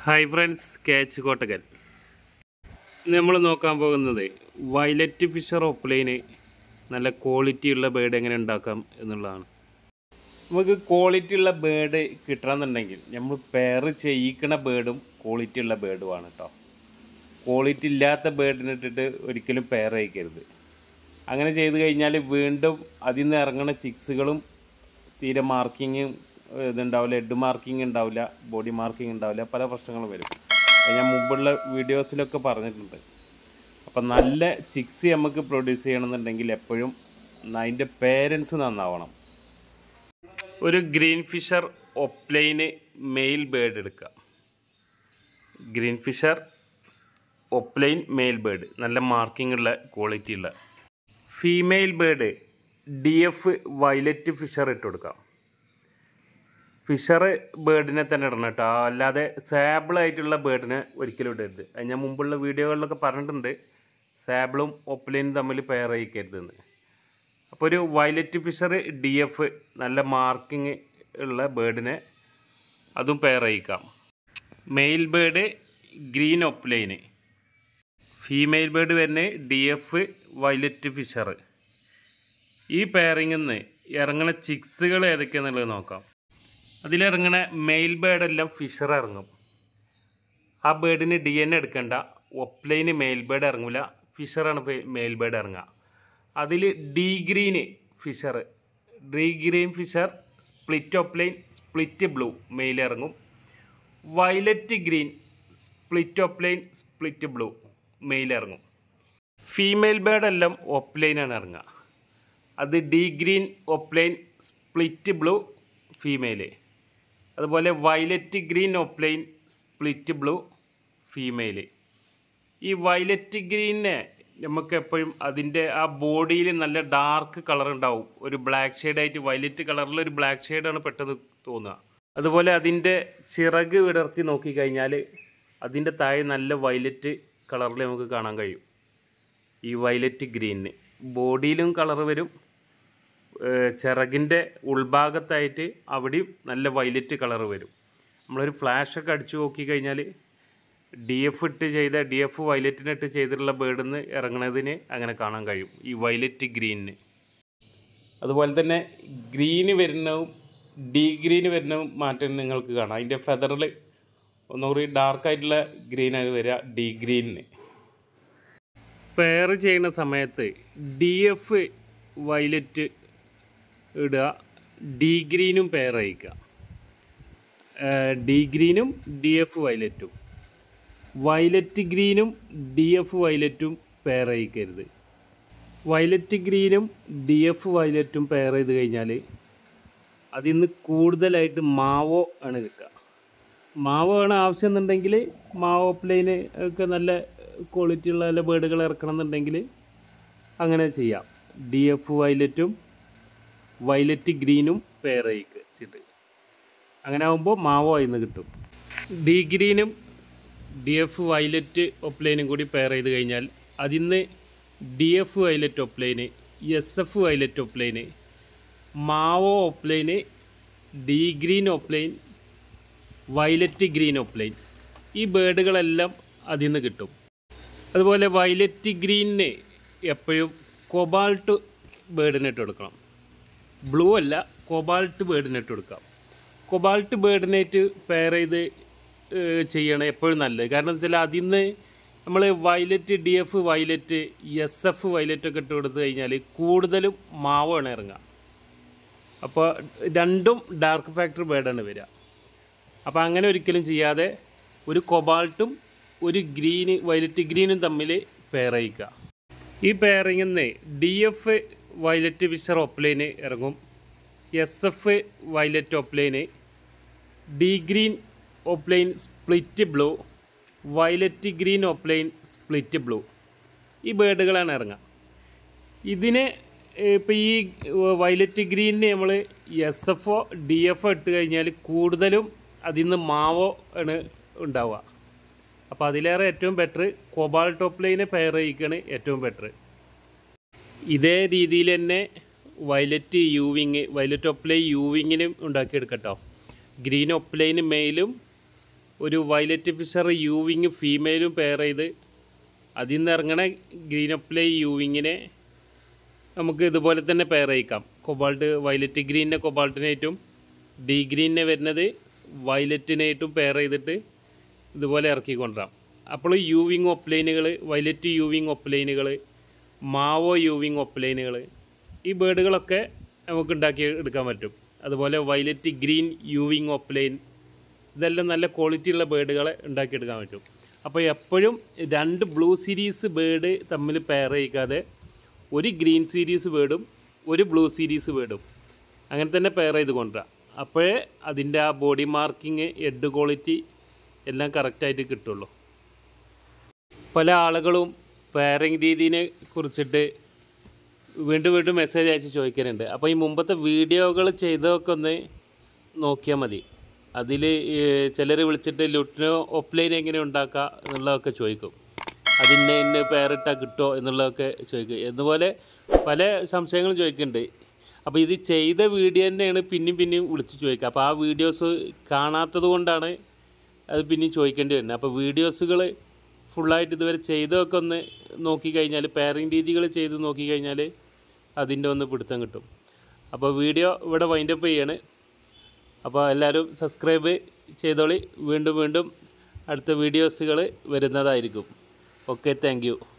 hi friends കേച്ച് Kottakkal നമ്മൾ നോക്കാൻ പോകുന്നത് വയലറ്റ് ഫിഷർ ഓപ്ലൈന് നല്ല ക്വാളിറ്റി ഉള്ള ബേഡ് എങ്ങനെ ഉണ്ടാക്കാം എന്നുള്ളതാണ് നമുക്ക് ക്വാളിറ്റി ഉള്ള ബേഡ് കിട്ടണമെന്നുണ്ടെങ്കിൽ നമ്മൾ പെയർ ചെയ്യിക്കണ ബേഡും ക്വാളിറ്റി ഉള്ള ബേഡുമാണ് കേട്ടോ ക്വാളിറ്റി ഇല്ലാത്ത ബേഡിന് ഇട്ടിട്ട് ഒരിക്കലും പെയർ അയക്കരുത് അങ്ങനെ ചെയ്ത് കഴിഞ്ഞാൽ വീണ്ടും അതിൽ നിന്ന് ഇറങ്ങുന്ന ചിക്സുകളും തീരെ മാർക്കിങ്ങും ഇതുണ്ടാവില്ല ഹെഡ് മാർക്കിംഗ് ഉണ്ടാവില്ല ബോഡി മാർക്കിംഗ് ഉണ്ടാവില്ല പല പ്രശ്നങ്ങളും വരും അത് ഞാൻ മുമ്പുള്ള വീഡിയോസിലൊക്കെ പറഞ്ഞിട്ടുണ്ട് അപ്പം നല്ല ചിക്സ് നമുക്ക് പ്രൊഡ്യൂസ് ചെയ്യണമെന്നുണ്ടെങ്കിൽ എപ്പോഴും അതിൻ്റെ പേരൻസ് നന്നാവണം ഒരു green Fischer opaline male bird എടുക്കുക green Fischer opaline male bird നല്ല മാർക്കിംഗ് ഉള്ള ക്വാളിറ്റി ഉള്ള female bird D F violet Fischer ഇട്ട് കൊടുക്കാം ഫിഷർ ബേർഡിനെ തന്നെ ഇടണം കേട്ടോ അല്ലാതെ സാബിളായിട്ടുള്ള ബേർഡിനെ ഒരിക്കലും ഇടരുത് അത് ഞാൻ മുമ്പുള്ള വീഡിയോകളിലൊക്കെ പറഞ്ഞിട്ടുണ്ട് സാബിളും ഒപ്ലൈനും തമ്മിൽ പെയർ അയക്കരുതെന്ന് അപ്പോൾ ഒരു വയലറ്റ് ഫിഷർ ഡി എഫ് നല്ല മാർക്കിങ് ഉള്ള ബേർഡിനെ അതും പെയർ അയക്കാം male bird green opaline female bird വരുന്നത് ഡി എഫ് വയലറ്റ് ഫിഷർ ഈ പെയറിങ്ങിൽ നിന്ന് ഇറങ്ങുന്ന ചിക്സുകൾ ഏതൊക്കെയാണെന്നുള്ളത് നോക്കാം അതിലിറങ്ങണ മെയിൽ ബേർഡെല്ലാം ഫിഷർ ഇറങ്ങും ആ ബേർഡിന് ഡി എൻ എടുക്കണ്ട ഒപ്ലൈന് മെയിൽ ബേർഡ് ഇറങ്ങില്ല ഫിഷറാണ് മെയിൽ ബേർഡ് ഇറങ്ങുക അതിൽ D green Fischer D green Fischer split opaline split blue male ഇറങ്ങും violet green split opaline split blue male ഇറങ്ങും ഫീമെയിൽ ബേർഡ് എല്ലാം ഒപ്ലൈനാണ് ഇറങ്ങുക അത് D green opaline split blue female അതുപോലെ violet green opaline split blue female ഈ violet ഗ്രീനെ നമുക്ക് എപ്പോഴും അതിൻ്റെ ആ ബോഡിയിൽ നല്ല ഡാർക്ക് കളർ ഉണ്ടാവും ഒരു ബ്ലാക്ക് ഷെയ്ഡായിട്ട് വയലറ്റ് കളറിൽ ഒരു ബ്ലാക്ക് ഷെയ്ഡാണ് പെട്ടെന്ന് തോന്നുക അതുപോലെ അതിൻ്റെ ചിറക് വിടർത്തി നോക്കിക്കഴിഞ്ഞാൽ അതിൻ്റെ താഴെ നല്ല വയലറ്റ് കളറിൽ നമുക്ക് കാണാൻ കഴിയും ഈ വയലറ്റ് ഗ്രീനിന് ബോഡിയിലും കളർ വരും ഏഹ് ചിറകിൻ്റെ ഉൾഭാഗത്തായിട്ട് അവിടെയും നല്ല വയലറ്റ് കളർ വരും നമ്മളൊരു ഫ്ലാഷൊക്കെ അടിച്ചു നോക്കിക്കഴിഞ്ഞാൽ ഡി എഫ് ഇട്ട് ചെയ്ത ഡി എഫ് വയലറ്റിന് ഇട്ട് ചെയ്തിട്ടുള്ള ബേർഡിൽ നിന്ന് ഇറങ്ങുന്നതിന് അങ്ങനെ കാണാൻ കഴിയും ഈ വയലറ്റ് ഗ്രീനിന് അതുപോലെ തന്നെ ഗ്രീന് വരുന്നതും ഡി ഗ്രീന് വരുന്നതും മാറ്റം നിങ്ങൾക്ക് കാണാം അതിൻ്റെ ഫെദറിൽ ഒന്നുകൂടി ഡാർക്കായിട്ടുള്ള ഗ്രീനാണ് വരിക ഡി ഗ്രീനിന് പെയർ ചെയ്യുന്ന സമയത്ത് ഡി എഫ് വയലറ്റ് ഇടുക ഡി ഗ്രീനും പെയർ അയക്കുക ഡി ഗ്രീനും ഡി എഫ് വയലറ്റും വയലറ്റ് ഗ്രീനും ഡി എഫ് വയലറ്റും പെയർ അയക്കരുത് വയലറ്റ് ഗ്രീനും ഡി എഫ് വയലറ്റും പെയർ ചെയ്ത് കഴിഞ്ഞാൽ അതിൽ നിന്ന് കൂടുതലായിട്ട് മാവോ ആണ് കിട്ടുക മാവോ ആണ് ആവശ്യം എന്നുണ്ടെങ്കിൽ മാവോ പ്ലെയിന് ഒക്കെ നല്ല ക്വാളിറ്റി ഉള്ള നല്ല ബേഡുകൾ ഇറക്കണം എന്നുണ്ടെങ്കിൽ അങ്ങനെ ചെയ്യാം ഡി എഫ് വയലറ്റും വയലറ്റ് ഗ്രീനും പെയർ അയച്ചിട്ട് അങ്ങനെ ആകുമ്പോൾ മാവോ അതിൽ കിട്ടും ഡി ഗ്രീനും ഡി എഫ് വയലറ്റ് ഒപ്ലൈനും കൂടി പെയർ ചെയ്ത് കഴിഞ്ഞാൽ അതിൽ നിന്ന് D F violet opaline S F violet opaline mauve opaline D green opaline violet green opaline ഈ ബേഡുകളെല്ലാം അതിൽ നിന്ന് കിട്ടും അതുപോലെ വയലറ്റ് ഗ്രീനിന് എപ്പോഴും കൊബാൾട്ട് ബേഡിനിട്ട് കൊടുക്കണം ബ്ലൂ അല്ല കൊബാൾട്ട് ബേഡിനിട്ട് കൊടുക്കാം കൊബാൾട്ട് ബേഡിനായിട്ട് പെയർ ചെയ്ത് ഏഹ്, ചെയ്യണം എപ്പോഴും നല്ലത് കാരണം എന്താ വെച്ചാൽ അതിൽ നിന്ന് നമ്മൾ violet D F violet S F violet ഒക്കെ ഇട്ട് കൊടുത്തു കഴിഞ്ഞാൽ കൂടുതലും മാവാണ് ഇറങ്ങുക അപ്പോൾ രണ്ടും ഡാർക്ക് ഫാക്ടർ ബേഡാണ് വരിക അപ്പോൾ അങ്ങനെ ഒരിക്കലും ചെയ്യാതെ ഒരു കൊബാൾട്ടും ഒരു ഗ്രീന് വയലറ്റ് ഗ്രീനും തമ്മിൽ പെയർ അയക്കുക ഈ പെയറിങ്ങിൽ നിന്ന് D F violet Fischer opaline ഇറങ്ങും S F violet opaline D green opaline split blue violet green opaline split blue ഈ ബേഡുകളാണ് ഇറങ്ങുക ഇതിന് ഇപ്പോൾ ഈ വയലറ്റ് ഗ്രീനിന് നമ്മൾ S F or D F ഇട്ട് കഴിഞ്ഞാൽ കൂടുതലും അതിൽ നിന്ന് മാവോ ആണ് ഉണ്ടാവുക അപ്പോൾ അതിലേറെ ഏറ്റവും ബെറ്റർ കൊബാൾ ടോപ്പ് ലൈനെ പെയർ ചെയ്യിക്കുകയാണ് ഏറ്റവും ബെറ്റർ ഇതേ രീതിയിൽ തന്നെ വയലറ്റ് യൂവിങ് വയലറ്റ് ഒപ്ലൈ യൂവിങ്ങിനും ഉണ്ടാക്കിയെടുക്കട്ടോ ഗ്രീൻ ഒപ്ലൈന് മെയിലും ഒരു വയലറ്റ് ഫിഷർ യൂവിങ് ഫീമെയിലും പെയർ ചെയ്ത് അതിൽ നിന്ന് ഇറങ്ങണ ഗ്രീൻ അപ്ലൈ യൂവിങ്ങിനെ നമുക്ക് ഇതുപോലെ തന്നെ പെയർ ചെയ്യിക്കാം കൊബാൾട്ട് വയലറ്റ് ഗ്രീനിനെ കൊബാൾട്ടിനായിട്ടും ഡി ഗ്രീനിനെ വരുന്നത് വയലറ്റിനായിട്ടും പെയർ ചെയ്തിട്ട് ഇതുപോലെ ഇറക്കി കൊണ്ടുവരാം അപ്പോൾ യൂവിങ് ഒപ്ലൈനുകൾ വയലറ്റ് യൂവിങ് ഒപ്ലൈനുകൾ മാവോ യൂവിങ് ഒപ്ലൈനുകൾ ഈ ബേഡുകളൊക്കെ നമുക്ക് ഉണ്ടാക്കി എടുക്കാൻ പറ്റും അതുപോലെ വയലറ്റ് ഗ്രീൻ യൂവിങ് ഒപ്ലൈൻ ഇതെല്ലാം നല്ല ക്വാളിറ്റി ഉള്ള ബേഡുകളെ ഉണ്ടാക്കിയെടുക്കാൻ പറ്റും അപ്പോൾ എപ്പോഴും രണ്ട് ബ്ലൂ സീരീസ് ബേഡ് തമ്മിൽ പെയർ ചെയ്യിക്കാതെ ഒരു ഗ്രീൻ സീരീസ് ബേഡും ഒരു ബ്ലൂ സീരീസ് ബേഡും അങ്ങനെ തന്നെ പെയർ ചെയ്ത് കൊണ്ടുവരാം അപ്പോഴേ അതിൻ്റെ ആ ബോഡി മാർക്കിങ് ഹെഡ് ക്വാളിറ്റി എല്ലാം കറക്റ്റായിട്ട് കിട്ടുള്ളൂ പല ആളുകളും പെയറിങ് രീതിനെ കുറിച്ചിട്ട് വീണ്ടും വീണ്ടും മെസ്സേജ് അയച്ച് ചോദിക്കാറുണ്ട് അപ്പോൾ ഈ മുമ്പത്തെ വീഡിയോകൾ ചെയ്തതൊക്കെ ഒന്ന് നോക്കിയാൽ മതി അതിൽ ചിലർ വിളിച്ചിട്ട് ലുട്ടിനോ ഓഫ്ലൈൻ എങ്ങനെ ഉണ്ടാക്കുക എന്നുള്ളതൊക്കെ ചോദിക്കും അതിൻ്റെ ഇന്ന് പേരിട്ടാൽ കിട്ടുമോ എന്നുള്ളതൊക്കെ ചോദിക്കും അതുപോലെ പല സംശയങ്ങളും ചോദിക്കുന്നുണ്ട് അപ്പോൾ ഇത് ചെയ്ത വീഡിയോ തന്നെയാണ് പിന്നെയും പിന്നെയും വിളിച്ച് ചോദിക്കുക അപ്പോൾ ആ വീഡിയോസ് കാണാത്തത് കൊണ്ടാണ് അത് പിന്നെയും ചോദിക്കേണ്ടി വരുന്നത് അപ്പോൾ വീഡിയോസുകൾ ഫുള്ളായിട്ട് ഇതുവരെ ചെയ്തതൊക്കെ ഒന്ന് നോക്കിക്കഴിഞ്ഞാൽ പെയറിങ് രീതികൾ ചെയ്ത് നോക്കിക്കഴിഞ്ഞാൽ അതിൻ്റെ ഒന്ന് പിടുത്തം കിട്ടും അപ്പോൾ വീഡിയോ ഇവിടെ വൈൻഡപ്പ് ചെയ്യാണ് അപ്പോൾ എല്ലാവരും സബ്സ്ക്രൈബ് ചെയ്തോളി വീണ്ടും വീണ്ടും അടുത്ത വീഡിയോസുകൾ വരുന്നതായിരിക്കും ഓക്കെ താങ്ക്